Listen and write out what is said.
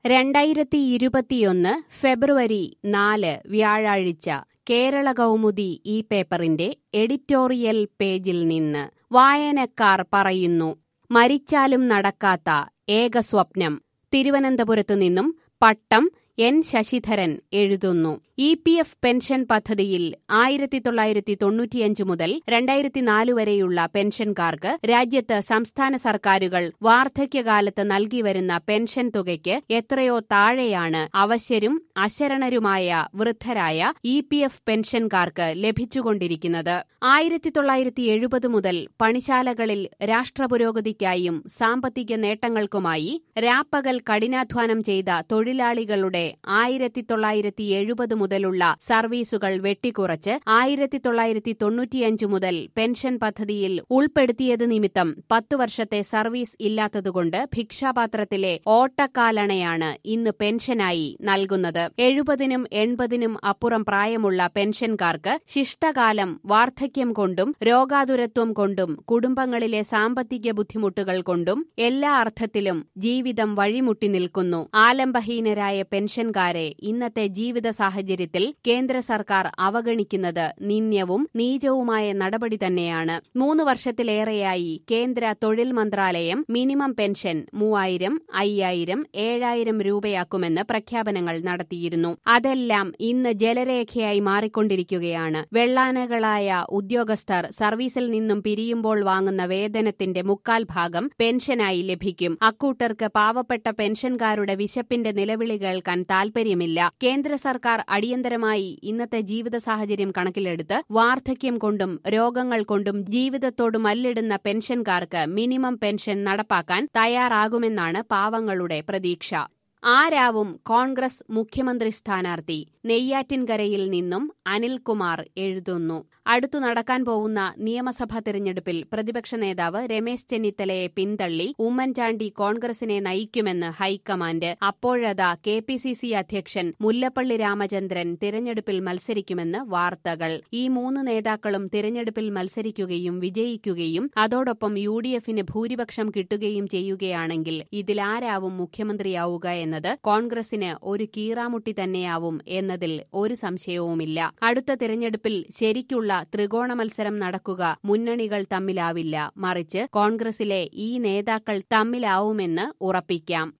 രണ്ടായിരത്തി ഇരുപത്തിയൊന്ന് ഫെബ്രുവരി നാല് വ്യാഴാഴ്ച കേരള കൗമുദി ഈ പേപ്പറിന്റെ എഡിറ്റോറിയൽ പേജിൽ നിന്ന് വായനക്കാർ പറയുന്നു മരിച്ചാലും നടക്കാത്ത ഏക സ്വപ്നം തിരുവനന്തപുരത്തു നിന്നും പട്ടം എൻ ശശിധരൻ എഴുതുന്നു ഇ പി എഫ് പെൻഷൻ പദ്ധതിയിൽ ആയിരത്തി തൊള്ളായിരത്തി തൊണ്ണൂറ്റിയഞ്ച് മുതൽ രണ്ടായിരത്തി നാല് വരെയുള്ള പെൻഷൻകാർക്ക് രാജ്യത്ത് സംസ്ഥാന സർക്കാരുകൾ വാർദ്ധക്യകാലത്ത് നൽകിവരുന്ന പെൻഷൻ തുകയ്ക്ക് എത്രയോ താഴെയാണ് അവശ്യരും അശരണരുമായ വൃദ്ധരായ ഇ പി എഫ് പെൻഷൻകാർക്ക് ലഭിച്ചുകൊണ്ടിരിക്കുന്നത് ആയിരത്തി തൊള്ളായിരത്തി എഴുപത് മുതൽ പണിശാലകളിൽ രാഷ്ട്രപുരോഗതിക്കായും സാമ്പത്തിക നേട്ടങ്ങൾക്കുമായി രാപ്പകൽ കഠിനാധ്വാനം ചെയ്ത തൊഴിലാളികളുടെ ആയിരത്തി തൊള്ളായിരത്തി എഴുപത് മുതലുള്ള സർവീസുകൾ വെട്ടിക്കുറച്ച് ആയിരത്തി തൊള്ളായിരത്തി തൊണ്ണൂറ്റിയഞ്ച് മുതൽ പെൻഷൻ പദ്ധതിയിൽ ഉൾപ്പെടുത്തിയത് നിമിത്തം പത്തു വർഷത്തെ സർവീസ് ഇല്ലാത്തതുകൊണ്ട് ഭിക്ഷാപാത്രത്തിലെ ഓട്ടക്കാലണയാണ് ഇന്ന് പെൻഷനായി നൽകുന്നത് എഴുപതിനും എൺപതിനും അപ്പുറം പ്രായമുള്ള പെൻഷൻകാർക്ക് ശിഷ്ടകാലം വാർദ്ധക്യം കൊണ്ടും രോഗാതുരത്വം കൊണ്ടും കുടുംബങ്ങളിലെ സാമ്പത്തിക ബുദ്ധിമുട്ടുകൾ കൊണ്ടും എല്ലാ അർത്ഥത്തിലും ജീവിതം വഴിമുട്ടി നിൽക്കുന്നു ആലംബഹീനരായ പെൻഷൻകാരെ ഇന്നത്തെ ജീവിത സാഹചര്യത്തിൽ കേന്ദ്ര സർക്കാർ അവഗണിക്കുന്നത് നിന്ദ്യവും നീചവുമായ നടപടി തന്നെയാണ് മൂന്ന് വർഷത്തിലേറെയായി കേന്ദ്ര തൊഴിൽ മന്ത്രാലയം മിനിമം പെൻഷൻ മൂവായിരം അയ്യായിരം ഏഴായിരം രൂപയാക്കുമെന്ന് പ്രഖ്യാപനങ്ങൾ നടത്തിയിരുന്നു അതെല്ലാം ഇന്ന് ജലരേഖയായി മാറിക്കൊണ്ടിരിക്കുകയാണ് വെള്ളാനകളായ ഉദ്യോഗസ്ഥർ സർവീസിൽ നിന്നും പിരിയുമ്പോൾ വാങ്ങുന്ന വേതനത്തിന്റെ മുക്കാൽ ഭാഗം പെൻഷനായി ലഭിക്കും അക്കൂട്ടർക്ക് പാവപ്പെട്ട പെൻഷൻകാരുടെ വിശപ്പിന്റെ നിലവിളി കേൾക്കാൻ താൽപര്യമില്ല കേന്ദ്ര സർക്കാർ അടിയന്തരമായി ഇന്നത്തെ ജീവിത സാഹചര്യം കണക്കിലെടുത്ത് വാർദ്ധക്യം കൊണ്ടും രോഗങ്ങൾ കൊണ്ടും ജീവിതത്തോട് മല്ലിടുന്ന പെൻഷൻകാർക്ക് മിനിമം പെൻഷൻ നടപ്പാക്കാൻ തയ്യാറാകുമെന്നാണ് പാവങ്ങളുടെ പ്രതീക്ഷ ആരാവും കോൺഗ്രസ് മുഖ്യമന്ത്രി സ്ഥാനാർത്ഥി നെയ്യാറ്റിൻകരയിൽ നിന്നും അനിൽകുമാർ എഴുതുന്നു അടുത്തു നടക്കാൻ പോകുന്ന നിയമസഭാ തെരഞ്ഞെടുപ്പിൽ പ്രതിപക്ഷ നേതാവ് രമേശ് ചെന്നിത്തലയെ പിന്തള്ളി ഉമ്മൻചാണ്ടി കോൺഗ്രസിനെ നയിക്കുമെന്ന് ഹൈക്കമാൻഡ് അപ്പോഴതാ കെ പി സി സി അധ്യക്ഷൻ മുല്ലപ്പള്ളി രാമചന്ദ്രൻ തിരഞ്ഞെടുപ്പിൽ മത്സരിക്കുമെന്ന് വാർത്തകൾ ഈ മൂന്ന് നേതാക്കളും തിരഞ്ഞെടുപ്പിൽ മത്സരിക്കുകയും വിജയിക്കുകയും അതോടൊപ്പം യു ഡി എഫിന് ഭൂരിപക്ഷം കിട്ടുകയും ചെയ്യുകയാണെങ്കിൽ ഇതിലാരാവും മുഖ്യമന്ത്രിയാവുക എന്നത് കോൺഗ്രസിന് ഒരു കീറാമുട്ടി തന്നെയാവും എന്നതിൽ ഒരു സംശയവുമില്ല അടുത്ത തിരഞ്ഞെടുപ്പിൽ ശരിക്കുള്ള ത്രികോണ മത്സരം നടക്കുക മുന്നണികൾ തമ്മിലാവില്ല മറിച്ച് കോൺഗ്രസിലെ ഈ നേതാക്കൾ തമ്മിലാവുമെന്ന് ഉറപ്പിക്കാം